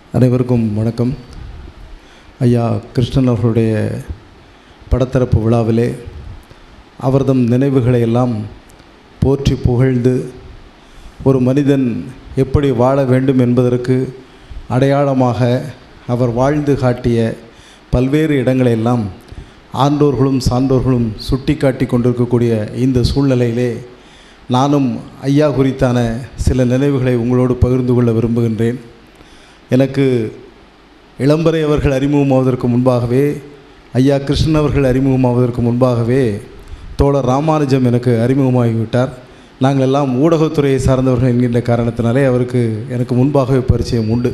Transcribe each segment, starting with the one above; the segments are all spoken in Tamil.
அனைவருக்கும் வணக்கம் ஐயா கிருஷ்ணன் அவர்களுடைய படத்திறப்பு விழாவிலே அவர்தம் நினைவுகளை எல்லாம் போற்றி புகழ்ந்து ஒரு மனிதன் எப்படி வாழ வேண்டும் என்பதற்கு அடையாளமாக அவர் வாழ்ந்து காட்டிய பல்வேறு இடங்களை எல்லாம் ஆண்டோர்களும் சான்றோர்களும் சுட்டி காட்டி கொண்டிருக்கக்கூடிய இந்த சூழ்நிலையிலே நானும் ஐயா குறித்தான சில நினைவுகளை உங்களோடு பகிர்ந்து கொள்ள விரும்புகின்றேன் எனக்கு இளம்பரை அவர்கள் அறிமுகமாவதற்கு முன்பாகவே ஐயா கிருஷ்ணன் அவர்கள் அறிமுகமாவதற்கு முன்பாகவே தோழர் ராமானுஜம் எனக்கு அறிமுகமாகிவிட்டார் நாங்கள் எல்லாம் ஊடகத்துறையை சார்ந்தவர்கள் என்கின்ற காரணத்தினாலே அவருக்கு எனக்கு முன்பாகவே பரிச்சயம் உண்டு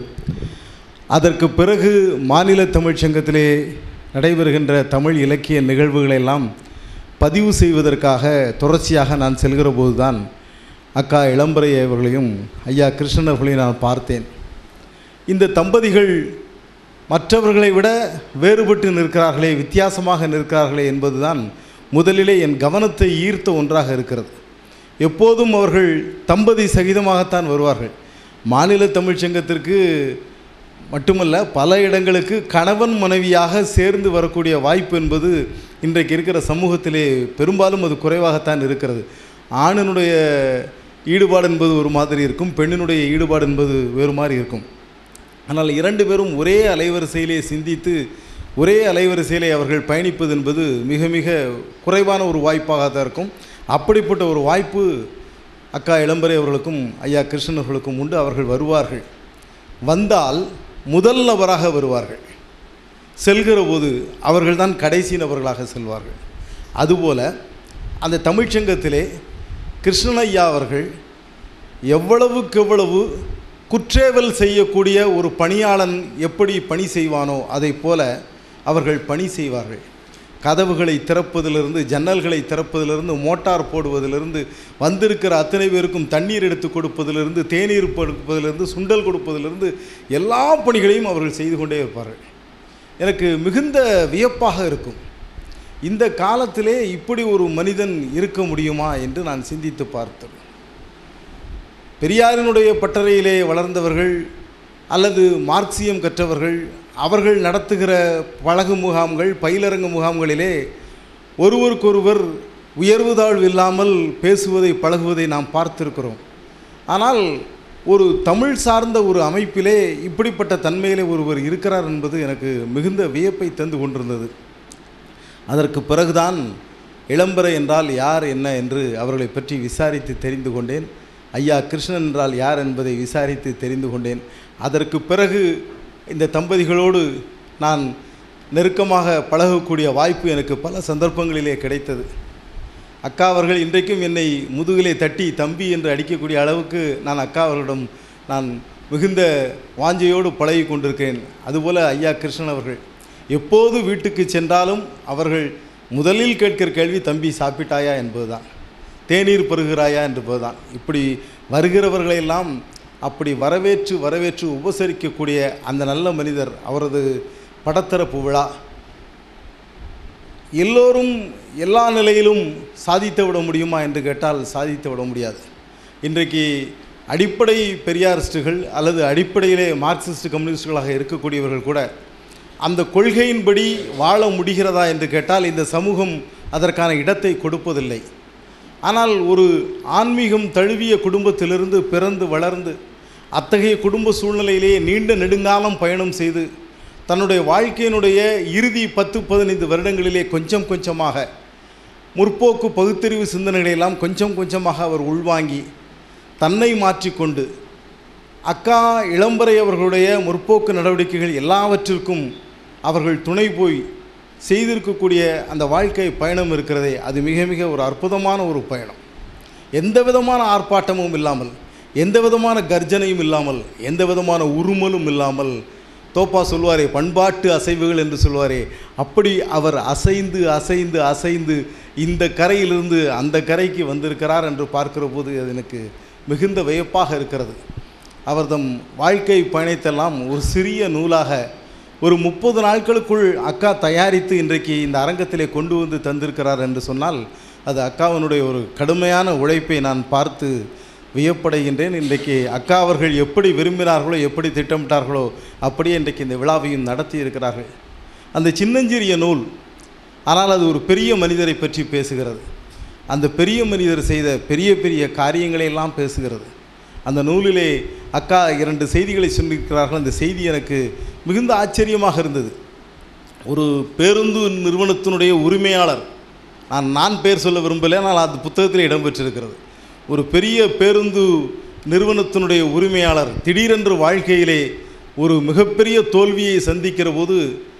அதற்கு பிறகு மாநில தமிழ்ச் சங்கத்திலே நடைபெறுகின்ற தமிழ் இலக்கிய நிகழ்வுகளை எல்லாம் பதிவு செய்வதற்காக தொடர்ச்சியாக நான் செல்கிற போதுதான் அக்கா இளம்பரை அவர்களையும் ஐயா கிருஷ்ணன் அவர்களையும் நான் பார்த்தேன் இந்த தம்பதிகள் மற்றவர்களை விட வேறுபட்டு நிற்கிறார்களே வித்தியாசமாக நிற்கிறார்களே என்பதுதான் முதலிலே என் கவனத்தை ஈர்த்த ஒன்றாக இருக்கிறது எப்போதும் அவர்கள் தம்பதி சகிதமாகத்தான் வருவார்கள் மாநில தமிழ்ச் சங்கத்திற்கு மட்டுமல்ல பல இடங்களுக்கு கணவன் மனைவியாக சேர்ந்து வரக்கூடிய வாய்ப்பு என்பது இன்றைக்கு இருக்கிற சமூகத்திலே பெரும்பாலும் அது குறைவாகத்தான் இருக்கிறது ஆணினுடைய ஈடுபாடு என்பது ஒரு மாதிரி இருக்கும் பெண்ணினுடைய ஈடுபாடு என்பது வேறு மாதிரி இருக்கும் ஆனால் இரண்டு பேரும் ஒரே அலைவரிசையிலே சிந்தித்து ஒரே அலைவரிசையிலே அவர்கள் பயணிப்பது என்பது மிக மிக குறைவான ஒரு வாய்ப்பாக தான் இருக்கும் அப்படிப்பட்ட ஒரு வாய்ப்பு அக்கா இளம்பரை அவர்களுக்கும் ஐயா கிருஷ்ணன் அவர்களுக்கும் உண்டு அவர்கள் வருவார்கள் வந்தால் முதல் நபராக வருவார்கள் செல்கிற போது அவர்கள்தான் கடைசி நபர்களாக செல்வார்கள் அதுபோல அந்த தமிழ்ச்சங்கத்திலே கிருஷ்ணன் ஐயா அவர்கள் எவ்வளவுக்கு எவ்வளவு குற்றேவல் செய்யக்கூடிய ஒரு பணியாளன் எப்படி பணி செய்வானோ அதை போல அவர்கள் பணி செய்வார்கள் கதவுகளை திறப்பதிலிருந்து ஜன்னல்களை திறப்பதிலிருந்து மோட்டார் போடுவதிலிருந்து வந்திருக்கிற அத்தனை பேருக்கும் தண்ணீர் எடுத்து கொடுப்பதிலிருந்து தேநீர் கொடுப்பதிலிருந்து சுண்டல் கொடுப்பதிலிருந்து எல்லா பணிகளையும் அவர்கள் செய்து கொண்டே இருப்பார்கள் எனக்கு மிகுந்த வியப்பாக இருக்கும் இந்த காலத்திலே இப்படி ஒரு மனிதன் இருக்க முடியுமா என்று நான் சிந்தித்து பார்த்தேன் பெரியாரினுடைய பட்டறையிலே வளர்ந்தவர்கள் அல்லது மார்க்சியம் கற்றவர்கள் அவர்கள் நடத்துகிற பழகு முகாம்கள் பயிலரங்கு முகாம்களிலே ஒருவருக்கொருவர் உயர்வு தாழ்வு இல்லாமல் பேசுவதை பழகுவதை நாம் பார்த்திருக்கிறோம் ஆனால் ஒரு தமிழ் சார்ந்த ஒரு அமைப்பிலே இப்படிப்பட்ட தன்மையிலே ஒருவர் இருக்கிறார் என்பது எனக்கு மிகுந்த வியப்பை தந்து கொண்டிருந்தது அதற்கு பிறகுதான் இளம்பரை என்றால் யார் என்ன என்று அவர்களை பற்றி விசாரித்து தெரிந்து கொண்டேன் ஐயா கிருஷ்ணன் என்றால் யார் என்பதை விசாரித்து தெரிந்து கொண்டேன் அதற்கு பிறகு இந்த தம்பதிகளோடு நான் நெருக்கமாக பழகக்கூடிய வாய்ப்பு எனக்கு பல சந்தர்ப்பங்களிலே கிடைத்தது அக்கா அவர்கள் இன்றைக்கும் என்னை முதுகிலே தட்டி தம்பி என்று அடிக்கக்கூடிய அளவுக்கு நான் அக்கா அவர்களிடம் நான் மிகுந்த வாஞ்சையோடு பழகி கொண்டிருக்கிறேன் அதுபோல் ஐயா கிருஷ்ணன் அவர்கள் எப்போது வீட்டுக்கு சென்றாலும் அவர்கள் முதலில் கேட்கிற கேள்வி தம்பி சாப்பிட்டாயா என்பதுதான் தேநீர் பருகிறாயா என்பதுதான் இப்படி வருகிறவர்களையெல்லாம் அப்படி வரவேற்று வரவேற்று உபசரிக்கக்கூடிய அந்த நல்ல மனிதர் அவரது படத்திறப்பு விழா எல்லோரும் எல்லா நிலையிலும் சாதித்து விட முடியுமா என்று கேட்டால் சாதித்து விட முடியாது இன்றைக்கு அடிப்படை பெரியாரிஸ்டுகள் அல்லது அடிப்படையிலே மார்க்சிஸ்ட் கம்யூனிஸ்டுகளாக இருக்கக்கூடியவர்கள் கூட அந்த கொள்கையின்படி வாழ முடிகிறதா என்று கேட்டால் இந்த சமூகம் அதற்கான இடத்தை கொடுப்பதில்லை ஆனால் ஒரு ஆன்மீகம் தழுவிய குடும்பத்திலிருந்து பிறந்து வளர்ந்து அத்தகைய குடும்ப சூழ்நிலையிலேயே நீண்ட நெடுங்காலம் பயணம் செய்து தன்னுடைய வாழ்க்கையினுடைய இறுதி பத்து பதினைந்து வருடங்களிலே கொஞ்சம் கொஞ்சமாக முற்போக்கு பகுத்தறிவு சிந்தனைகளெல்லாம் கொஞ்சம் கொஞ்சமாக அவர் உள்வாங்கி தன்னை மாற்றிக்கொண்டு அக்கா இளம்பரை அவர்களுடைய முற்போக்கு நடவடிக்கைகள் எல்லாவற்றிற்கும் அவர்கள் துணை போய் செய்திருக்கக்கூடிய அந்த வாழ்க்கை பயணம் இருக்கிறதே அது மிக மிக ஒரு அற்புதமான ஒரு பயணம் எந்த விதமான ஆர்ப்பாட்டமும் இல்லாமல் எந்த விதமான கர்ஜனையும் இல்லாமல் எந்த விதமான உருமலும் இல்லாமல் தோப்பா சொல்வாரே பண்பாட்டு அசைவுகள் என்று சொல்வாரே அப்படி அவர் அசைந்து அசைந்து அசைந்து இந்த கரையிலிருந்து அந்த கரைக்கு வந்திருக்கிறார் என்று பார்க்கிற போது அது எனக்கு மிகுந்த வியப்பாக இருக்கிறது அவர் தம் வாழ்க்கை பயணத்தெல்லாம் ஒரு சிறிய நூலாக ஒரு முப்பது நாட்களுக்குள் அக்கா தயாரித்து இன்றைக்கு இந்த அரங்கத்திலே கொண்டு வந்து தந்திருக்கிறார் என்று சொன்னால் அது அக்காவினுடைய ஒரு கடுமையான உழைப்பை நான் பார்த்து வியப்படைகின்றேன் இன்றைக்கு அக்கா அவர்கள் எப்படி விரும்பினார்களோ எப்படி திட்டமிட்டார்களோ அப்படியே இன்றைக்கு இந்த விழாவையும் நடத்தி இருக்கிறார்கள் அந்த சின்னஞ்சிறிய நூல் ஆனால் அது ஒரு பெரிய மனிதரை பற்றி பேசுகிறது அந்த பெரிய மனிதர் செய்த பெரிய பெரிய காரியங்களை எல்லாம் பேசுகிறது அந்த நூலிலே அக்கா இரண்டு செய்திகளை சொல்லியிருக்கிறார்கள் அந்த செய்தி எனக்கு மிகுந்த ஆச்சரியமாக இருந்தது ஒரு பேருந்து நிறுவனத்தினுடைய உரிமையாளர் நான் நான் பேர் சொல்ல விரும்பலை ஆனால் அது புத்தகத்தில் இடம்பெற்றிருக்கிறது ஒரு பெரிய பேருந்து நிறுவனத்தினுடைய உரிமையாளர் திடீரென்று வாழ்க்கையிலே ஒரு மிகப்பெரிய தோல்வியை சந்திக்கிற போது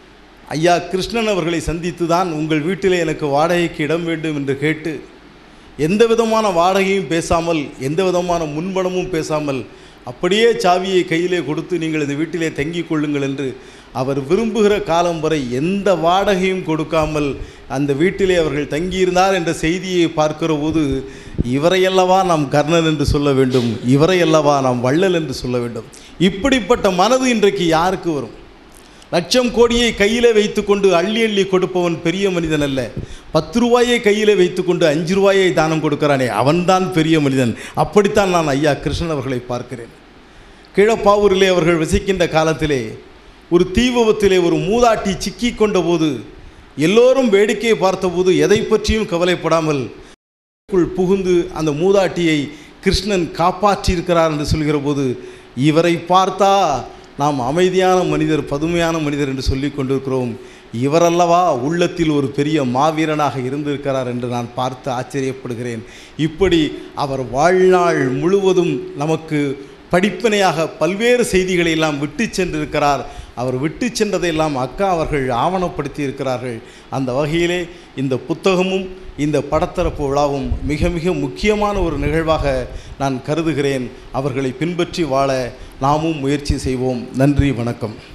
ஐயா கிருஷ்ணன் அவர்களை சந்தித்து தான் உங்கள் வீட்டிலே எனக்கு வாடகைக்கு இடம் வேண்டும் என்று கேட்டு எந்த விதமான வாடகையும் பேசாமல் எந்த விதமான முன்பணமும் பேசாமல் அப்படியே சாவியை கையிலே கொடுத்து நீங்கள் இந்த வீட்டிலே தங்கிக் கொள்ளுங்கள் என்று அவர் விரும்புகிற காலம் வரை எந்த வாடகையும் கொடுக்காமல் அந்த வீட்டிலே அவர்கள் தங்கியிருந்தார் என்ற செய்தியை பார்க்கிற போது இவரையல்லவா நாம் கர்ணன் என்று சொல்ல வேண்டும் இவரையல்லவா நாம் வள்ளல் என்று சொல்ல வேண்டும் இப்படிப்பட்ட மனது இன்றைக்கு யாருக்கு வரும் லட்சம் கோடியை கையிலே வைத்துக்கொண்டு அள்ளி அள்ளி கொடுப்பவன் பெரிய மனிதன் அல்ல பத்து ரூபாயை கையிலே வைத்துக்கொண்டு அஞ்சு ரூபாயை தானம் கொடுக்கிறானே அவன்தான் பெரிய மனிதன் அப்படித்தான் நான் ஐயா கிருஷ்ணன் அவர்களை பார்க்கிறேன் கீழப்பாவூரிலே அவர்கள் வசிக்கின்ற காலத்திலே ஒரு தீ விபத்திலே ஒரு மூதாட்டி சிக்கி கொண்ட போது எல்லோரும் வேடிக்கையை பார்த்தபோது எதை பற்றியும் கவலைப்படாமல் க்குள் புகுந்து அந்த மூதாட்டியை கிருஷ்ணன் காப்பாற்றியிருக்கிறார் என்று சொல்கிற போது இவரை பார்த்தா நாம் அமைதியான மனிதர் பதுமையான மனிதர் என்று சொல்லி கொண்டிருக்கிறோம் இவரல்லவா உள்ளத்தில் ஒரு பெரிய மாவீரனாக இருந்திருக்கிறார் என்று நான் பார்த்து ஆச்சரியப்படுகிறேன் இப்படி அவர் வாழ்நாள் முழுவதும் நமக்கு படிப்பினையாக பல்வேறு செய்திகளை எல்லாம் விட்டு சென்றிருக்கிறார் அவர் விட்டு சென்றதையெல்லாம் அக்கா அவர்கள் ஆவணப்படுத்தி இருக்கிறார்கள் அந்த வகையிலே இந்த புத்தகமும் இந்த படத்தரப்பு விழாவும் மிக மிக முக்கியமான ஒரு நிகழ்வாக நான் கருதுகிறேன் அவர்களை பின்பற்றி வாழ நாமும் முயற்சி செய்வோம் நன்றி வணக்கம்